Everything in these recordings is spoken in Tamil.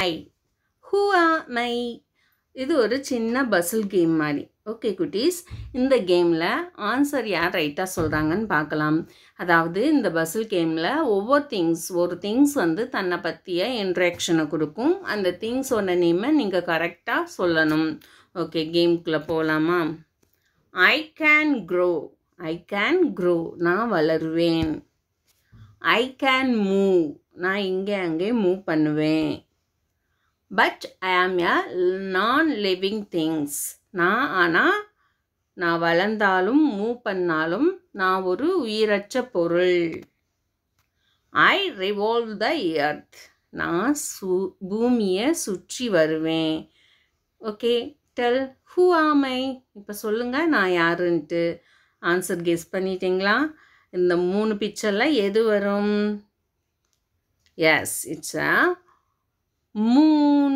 ஐ ஹூ ஆர் மை இது ஒரு சின்ன பசில் கேம் மாதிரி ஓகே குட்டீஸ் இந்த கேமில் ஆன்சர் யார் ரைட்டாக சொல்கிறாங்கன்னு பார்க்கலாம் அதாவது இந்த பசில் கேமில் ஒவ்வொரு திங்ஸ் ஒரு திங்ஸ் வந்து தன்னை பற்றிய இன்ட்ராக்ஷனை கொடுக்கும் அந்த திங்ஸோட நேமை நீங்கள் கரெக்டாக சொல்லணும் ஓகே கேம்குள்ளே போகலாமா I can grow I can grow நான் வளருவேன் ஐ கேன் மூவ் நான் இங்கே அங்கே மூவ் பண்ணுவேன் பட் ஐ ஆம் எ நான் லிவிங் திங்ஸ் நான் ஆனால் நான் வளர்ந்தாலும் மூவ் பண்ணாலும் நான் ஒரு உயிரற்ற பொருள் ஐ ரிவால்வ் த எர்த் நான் சு பூமியை சுற்றி வருவேன் ஓகே டெல் ஹூ ஆமை இப்போ சொல்லுங்கள் நான் யாருன்ட்டு ஆன்சர் கெஸ் பண்ணிட்டீங்களா இந்த மூணு பிக்சரில் எது வரும் yes it's a moon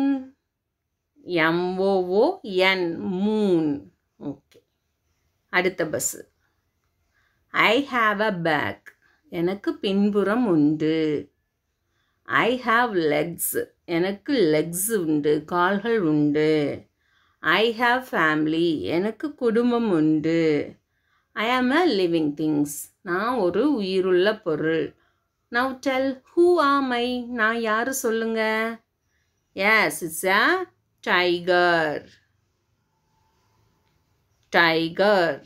M O O N moon okay அடுத்த puzzle I have a back எனக்கு பின்புறம் உண்டு ஐ ஹாவ் லெக்ஸ் எனக்கு லெக்ஸ் உண்டு கால்கள் உண்டு ஐ ஹாவ் ஃபேமிலி எனக்கு குடும்பம் உண்டு ஐ ஆம் அ லிவிங் திங்ஸ் நான் ஒரு உயிருள்ள பொருள் நவ் டெல் ஹூ ஆமை நான் யார் சொல்லுங்க yes it's a tiger tiger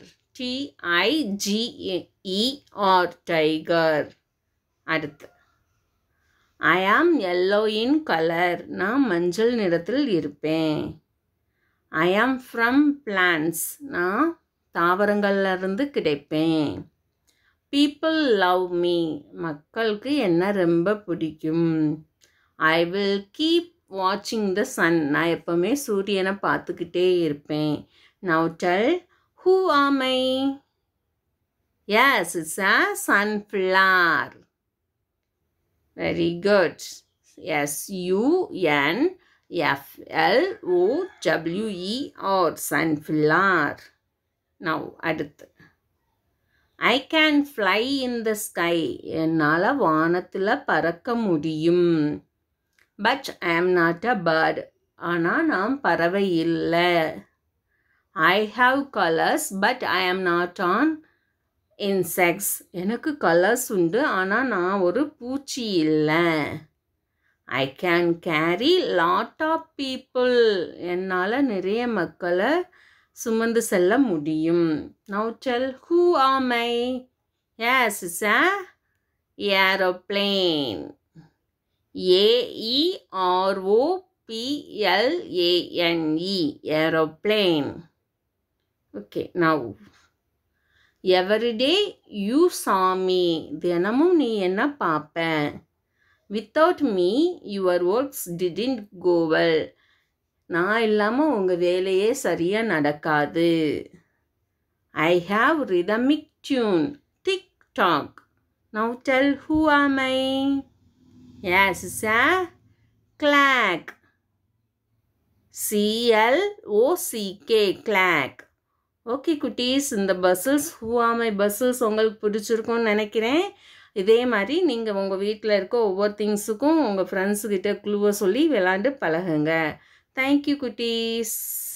T I G E R tiger அடுத்து ஐ ஆம் எல்லோ இன் கலர் நான் மஞ்சள் நிறத்தில் இருப்பேன் ஐ ஆம் ஃப்ரம் பிளான்ஸ் நான் தாவரங்கள்லேருந்து கிடைப்பேன் பீப்புள் லவ் மீ மக்களுக்கு என்ன ரொம்ப பிடிக்கும் ஐ வில் கீப் வாட்சிங் த சன் நான் எப்போவுமே சூரியனை பார்த்துக்கிட்டே இருப்பேன் now tell who am I yes it's a sunflower very good S U N F L O W E R sunflower now அடுத்து I can fly in the sky என்னால் வானத்தில் பறக்க முடியும் but I am not a bird ஆனால் நான் பறவை இல்லை I have colours but I am not on insects எனக்கு கலர்ஸ் உண்டு ஆனால் நான் ஒரு பூச்சி இல்லை I can carry lot of people என்னால் நிறைய மக்களை சுமந்து செல்ல முடியும் now tell who are my S is a aeroplane ஏஇஆர்ஓபிஎல்ஏஎன்இ aeroplane okay now everyday you சாமி தினமும் நீ என்ன பார்ப்ப without me your works didn't Koval நான் இல்லாமல் உங்கள் வேலையே சரியாக நடக்காது I have rhythmic tune tic tac now tell who am I yes is a clock C L O C K clock okay குட்டீஸ் இந்த பஸ்ஸஸ் ஹூஆமை பஸ்ஸஸ் உங்களுக்கு பிடிச்சிருக்கும்னு நினைக்கிறேன் இதே மாதிரி நீங்கள் உங்கள் வீட்டில் இருக்க ஒவ்வொரு திங்ஸுக்கும் உங்கள் ஃப்ரெண்ட்ஸுக்கிட்ட க்ளூவை சொல்லி விளாண்டு பழகுங்க தேங்க்யூ குட்டீஸ்